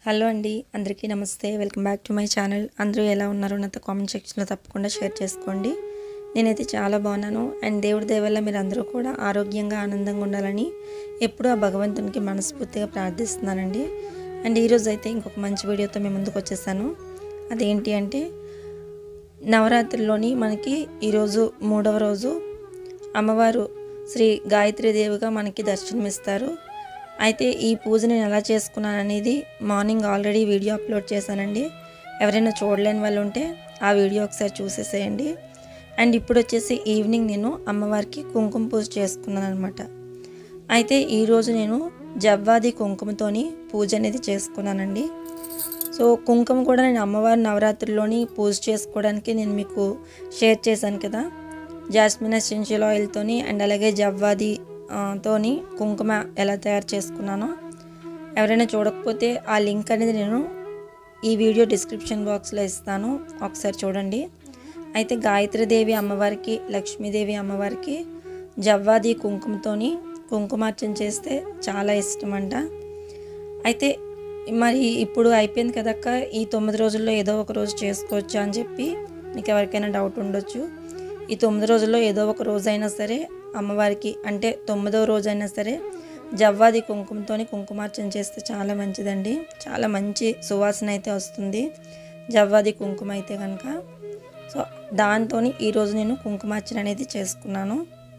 hello అండి అందరికీ నమస్తే welcome back to my channel అందరూ ఎలా ఉన్నారో నాతో కామెంట్ సెక్షన్లో తప్పకుండా షేర్ చేసుకోండి నేనైతే చాలా బాగున్నాను అండ్ దేవుడి దయ వల్ల మీరు అందరూ కూడా ఆరోగ్యంగా ఆనందంగా ఉండాలని ఎప్పుడూ ఆ భగవంతునికి మనస్ఫూర్తిగా ప్రార్థిస్తున్నానండి అండ్ ఈరోజు అయితే ఇంకొక మంచి వీడియోతో మేము ముందుకు వచ్చేసాను అదేంటి అంటే నవరాత్రిలోని మనకి ఈరోజు మూడవ రోజు అమ్మవారు శ్రీ గాయత్రీదేవిగా మనకి దర్శనమిస్తారు అయితే ఈ పూజ నేను ఎలా చేసుకున్నాను అనేది మార్నింగ్ ఆల్రెడీ వీడియో అప్లోడ్ చేశానండి ఎవరైనా చూడలేని వాళ్ళు ఉంటే ఆ వీడియో ఒకసారి చూసేసేయండి అండ్ ఇప్పుడు వచ్చేసి ఈవినింగ్ నేను అమ్మవారికి కుంకుమ పూజ చేసుకున్నాను అనమాట అయితే ఈరోజు నేను జవ్వాది కుంకుమతోని పూజ అనేది చేసుకున్నానండి సో కుంకుమ కూడా నేను అమ్మవారి నవరాత్రిలోని పూజ చేసుకోవడానికి నేను మీకు షేర్ చేశాను కదా జాస్మిన్ ఎసెన్షియల్ ఆయిల్తోని అండ్ అలాగే జవ్వాది ఆ, తోని కుంకుమ ఎలా తయారు చేసుకున్నానో ఎవరైనా చూడకపోతే ఆ లింక్ అనేది నేను ఈ వీడియో డిస్క్రిప్షన్ బాక్స్లో ఇస్తాను ఒకసారి చూడండి అయితే గాయత్రీదేవి అమ్మవారికి లక్ష్మీదేవి అమ్మవారికి జవ్వాది కుంకుమతోని కుంకుమార్చన చేస్తే చాలా ఇష్టం అంట అయితే మరి ఇప్పుడు అయిపోయింది కదక్క ఈ తొమ్మిది రోజుల్లో ఏదో ఒక రోజు చేసుకోవచ్చా అని చెప్పి మీకు ఎవరికైనా డౌట్ ఉండొచ్చు ఈ తొమ్మిది రోజుల్లో ఏదో ఒక రోజైనా సరే అమ్మవారికి అంటే తొమ్మిదో రోజైనా సరే జవ్వాది కుంకుమతోని కుంకుమార్చన చేస్తే చాలా మంచిదండి చాలా మంచి సువాసన అయితే వస్తుంది జవ్వాది కుంకుమ అయితే కనుక సో దాంతో ఈరోజు నేను కుంకుమార్చన అనేది చేసుకున్నాను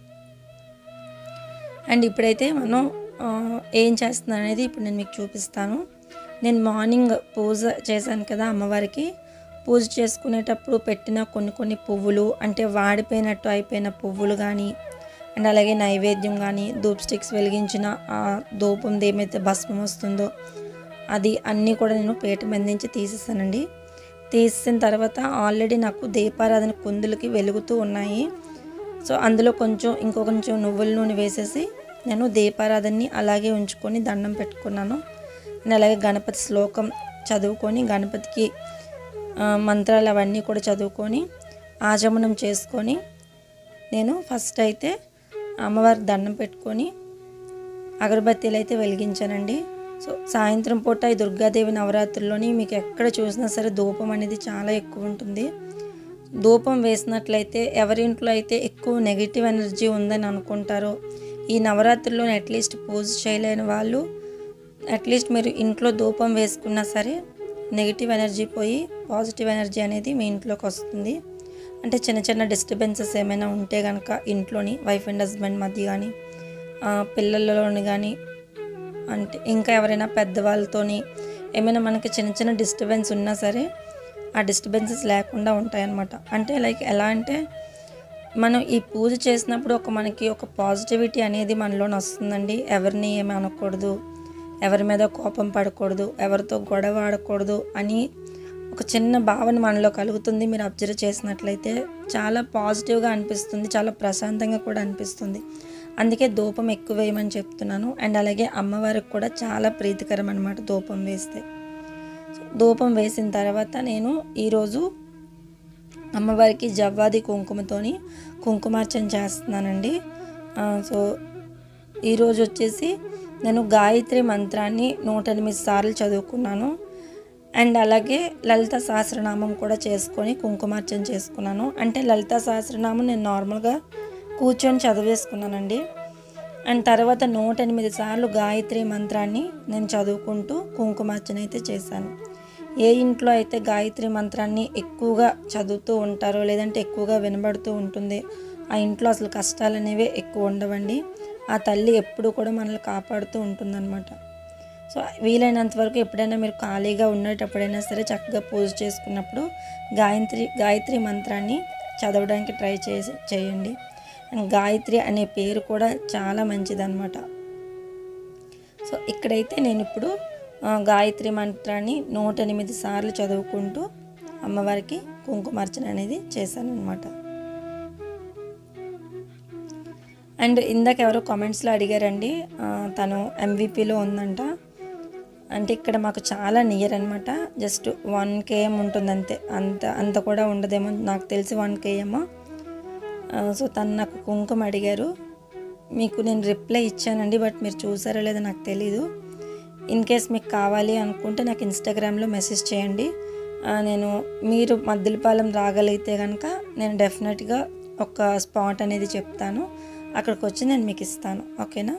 అండ్ ఇప్పుడైతే మనం ఆ, ఏం చేస్తున్నాను అనేది ఇప్పుడు నేను మీకు చూపిస్తాను నేను మార్నింగ్ పూజ చేశాను కదా అమ్మవారికి పూజ చేసుకునేటప్పుడు పెట్టిన కొన్ని కొన్ని పువ్వులు అంటే వాడిపోయినట్టు అయిపోయిన పువ్వులు కానీ అండ్ అలాగే నైవేద్యం కానీ ధూప్ స్టిక్స్ వెలిగించిన ఆ ధూపం ఏమైతే భస్మం వస్తుందో అది అన్నీ కూడా నేను పేట మీద నుంచి తీసేసానండి తీసిన తర్వాత ఆల్రెడీ నాకు దీపారాధన కుందులకి వెలుగుతూ ఉన్నాయి సో అందులో కొంచెం ఇంకో కొంచెం నువ్వుల నూనె వేసేసి నేను దీపారాధనని అలాగే ఉంచుకొని దండం పెట్టుకున్నాను నేను అలాగే గణపతి శ్లోకం చదువుకొని గణపతికి ఆ, మంత్రాలు అవన్నీ కూడా చదువుకొని ఆచమనం చేసుకొని నేను ఫస్ట్ అయితే అమ్మవారికి దండం పెట్టుకొని అగరబత్తీలు అయితే వెలిగించానండి సో సాయంత్రం పూట ఈ దుర్గాదేవి నవరాత్రుల్లోని మీకు ఎక్కడ చూసినా సరే ధూపం అనేది చాలా ఎక్కువ ఉంటుంది ధూపం వేసినట్లయితే ఎవరింట్లో అయితే ఎక్కువ నెగిటివ్ ఎనర్జీ ఉందని అనుకుంటారో ఈ నవరాత్రుల్లో అట్లీస్ట్ పూజ చేయలేని వాళ్ళు అట్లీస్ట్ మీరు ఇంట్లో ధూపం వేసుకున్నా సరే నెగిటివ్ ఎనర్జీ పోయి పాజిటివ్ ఎనర్జీ అనేది మీ ఇంట్లోకి వస్తుంది అంటే చిన్న చిన్న డిస్టర్బెన్సెస్ ఏమైనా ఉంటే కనుక ఇంట్లోని వైఫ్ అండ్ హస్బెండ్ మధ్య కానీ పిల్లలలోని కానీ అంటే ఇంకా ఎవరైనా పెద్దవాళ్ళతోని ఏమైనా మనకి చిన్న చిన్న డిస్టర్బెన్స్ ఉన్నా సరే ఆ డిస్టర్బెన్సెస్ లేకుండా ఉంటాయన్నమాట అంటే లైక్ ఎలా అంటే మనం ఈ పూజ చేసినప్పుడు ఒక మనకి ఒక పాజిటివిటీ అనేది మనలోని వస్తుందండి ఎవరిని ఏమి అనకూడదు ఎవరి మీద కోపం పడకూడదు ఎవరితో గొడవ ఆడకూడదు అని ఒక చిన్న భావన మనలో కలుగుతుంది మీరు అబ్జర్వ్ చేసినట్లయితే చాలా పాజిటివ్గా అనిపిస్తుంది చాలా ప్రశాంతంగా కూడా అనిపిస్తుంది అందుకే ధూపం ఎక్కువ వేయమని చెప్తున్నాను అండ్ అలాగే అమ్మవారికి కూడా చాలా ప్రీతికరం అనమాట ధూపం వేస్తే సో ధూపం వేసిన తర్వాత నేను ఈరోజు అమ్మవారికి జవ్వాది కుంకుమతోని కుంకుమార్చన చేస్తున్నానండి ఆ, సో ఈరోజు వచ్చేసి నేను గాయత్రి మంత్రాన్ని నూట ఎనిమిది సార్లు చదువుకున్నాను అండ్ అలాగే లలిత సహస్రనామం కూడా చేసుకొని కుంకుమార్చన చేసుకున్నాను అంటే లలిత సహస్రనామం నేను నార్మల్గా కూర్చొని చదివేసుకున్నానండి అండ్ తర్వాత నూట ఎనిమిది సార్లు గాయత్రి మంత్రాన్ని నేను చదువుకుంటూ కుంకుమార్చన అయితే చేశాను ఏ ఇంట్లో అయితే గాయత్రి మంత్రాన్ని ఎక్కువగా చదువుతూ ఉంటారో లేదంటే ఎక్కువగా వినబడుతూ ఉంటుంది ఆ ఇంట్లో అసలు కష్టాలు అనేవి ఎక్కువ ఉండవండి ఆ తల్లి ఎప్పుడు కూడా మనల్ని కాపాడుతూ ఉంటుందన్నమాట సో వీలైనంత వరకు ఎప్పుడైనా మీరు ఖాళీగా ఉండేటప్పుడైనా సరే చక్కగా పూజ చేసుకున్నప్పుడు గాయత్రి గాయత్రి మంత్రాన్ని చదవడానికి ట్రై చేసి చేయండి అండ్ గాయత్రి అనే పేరు కూడా చాలా మంచిదన్నమాట సో ఇక్కడైతే నేను ఇప్పుడు ఆ, గాయత్రి మంత్రాన్ని నూట ఎనిమిది సార్లు చదువుకుంటూ అమ్మవారికి కుంకుమార్చన అనేది చేశాను అనమాట అండ్ ఇందాక ఎవరో కామెంట్స్లో అడిగారండి ఆ, తను ఎంవిపిలో ఉందంట అంటే ఇక్కడ మాకు చాలా నియర్ అనమాట జస్ట్ వన్ కేఎం ఉంటుంది అంతే అంత అంత కూడా ఉండదేమో నాకు తెలిసి వన్ కేఎం సో తను నాకు కుంకుమ అడిగారు మీకు నేను రిప్లై ఇచ్చానండి బట్ మీరు చూసారో లేదో నాకు తెలీదు ఇన్ కేస్ మీకు కావాలి అనుకుంటే నాకు ఇన్స్టాగ్రామ్లో మెసేజ్ చేయండి ఆ, నేను మీరు మద్దిలపాలెం రాగలిగితే కనుక నేను డెఫినెట్గా ఒక స్పాట్ అనేది చెప్తాను అక్కడికి వచ్చి నేను మీకు ఇస్తాను ఓకేనా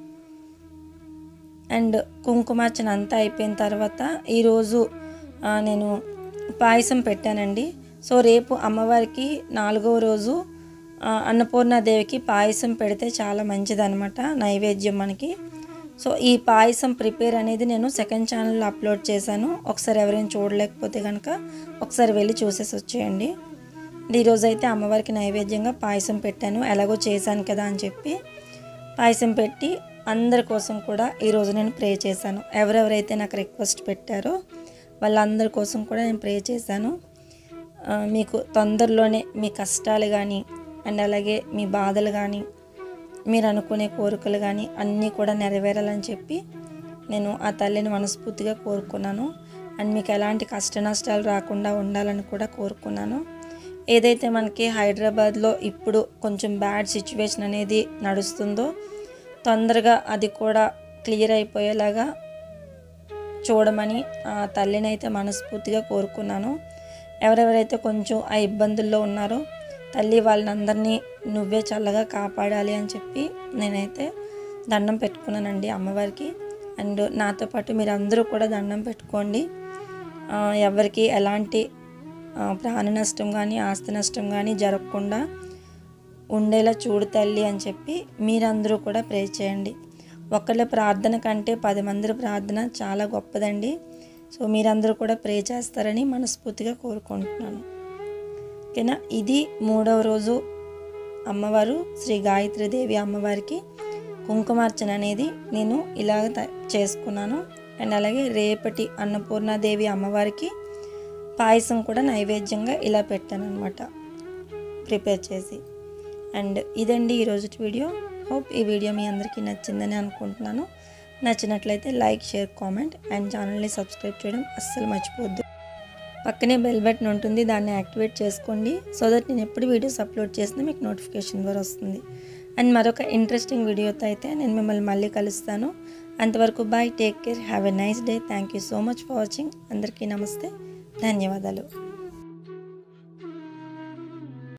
అండ్ కుంకుమార్చన అంతా అయిపోయిన తర్వాత ఈరోజు ఆ, నేను పాయసం పెట్టానండి సో రేపు అమ్మవారికి నాలుగవ రోజు ఆ, అన్నపూర్ణాదేవికి పాయసం పెడితే చాలా మంచిదన్నమాట నైవేద్యం మనకి సో ఈ పాయసం ప్రిపేర్ అనేది నేను సెకండ్ ఛానల్లో అప్లోడ్ చేశాను ఒకసారి ఎవరైనా చూడలేకపోతే కనుక ఒకసారి వెళ్ళి చూసేసి వచ్చేయండి ఈరోజు అయితే అమ్మవారికి నైవేద్యంగా పాయసం పెట్టాను ఎలాగో చేశాను కదా అని చెప్పి పాయసం పెట్టి అందరి కోసం కూడా ఈరోజు నేను ప్రే చేశాను ఎవరెవరైతే నాకు రిక్వెస్ట్ పెట్టారో వాళ్ళందరి కోసం కూడా నేను ప్రే చేశాను ఆ, మీకు తొందరలోనే మీ కష్టాలు కానీ అండ్ అలాగే మీ బాధలు కానీ మీరు అనుకునే కోరికలు కానీ అన్నీ కూడా నెరవేరాలని చెప్పి నేను ఆ తల్లిని మనస్ఫూర్తిగా కోరుకున్నాను అండ్ మీకు ఎలాంటి కష్ట నష్టాలు రాకుండా ఉండాలని కూడా కోరుకున్నాను ఏదైతే మనకి హైదరాబాద్లో ఇప్పుడు కొంచెం బ్యాడ్ సిచ్యువేషన్ అనేది నడుస్తుందో తొందరగా అది కూడా క్లియర్ అయిపోయేలాగా చూడమని ఆ తల్లిని అయితే మనస్ఫూర్తిగా కోరుకున్నాను ఎవరెవరైతే కొంచెం ఆ ఇబ్బందుల్లో ఉన్నారో తల్లి వాళ్ళందరినీ నువ్వే చల్లగా కాపాడాలి అని చెప్పి నేనైతే దండం పెట్టుకున్నానండి అమ్మవారికి అండ్ నాతో పాటు మీరు అందరూ కూడా దండం పెట్టుకోండి ఆ, ఎవరికి ఎలాంటి ఆ, ప్రాణ నష్టం కానీ ఆస్తి నష్టం కానీ జరగకుండా ఉండేలా చూడు తల్లి అని చెప్పి మీరందరూ కూడా ప్రే చేయండి ఒకళ్ళ ప్రార్థన కంటే పది మంది ప్రార్థన చాలా గొప్పదండి సో మీరందరూ కూడా ప్రే చేస్తారని మనస్ఫూర్తిగా కోరుకుంటున్నాను ఓకేనా ఇది మూడవ రోజు అమ్మవారు శ్రీ గాయత్రీదేవి అమ్మవారికి కుంకుమార్చన అనేది నేను ఇలాగ త- చేసుకున్నాను అండ్ అలాగే రేపటి అన్నపూర్ణాదేవి అమ్మవారికి పాయసం కూడా నైవేద్యంగా ఇలా పెట్టాను అనమాట ప్రిపేర్ చేసి అండ్ ఇదండి ఈరోజు వీడియో హోప్ ఈ వీడియో మీ అందరికీ నచ్చిందని అనుకుంటున్నాను నచ్చినట్లయితే లైక్ షేర్ కామెంట్ అండ్ ఛానల్ని సబ్స్క్రైబ్ చేయడం అస్సలు మర్చిపోవద్దు పక్కనే బెల్ బటన్ ఉంటుంది దాన్ని యాక్టివేట్ చేసుకోండి సో దట్ నేను ఎప్పుడు వీడియోస్ అప్లోడ్ చేసినా మీకు నోటిఫికేషన్ ద్వారా వస్తుంది అండ్ మరొక ఇంట్రెస్టింగ్ వీడియోతో అయితే నేను మిమ్మల్ని మళ్ళీ కలుస్తాను అంతవరకు bye take care have a nice day thank you so much for watching అందరికీ నమస్తే ధన్యవాదాలు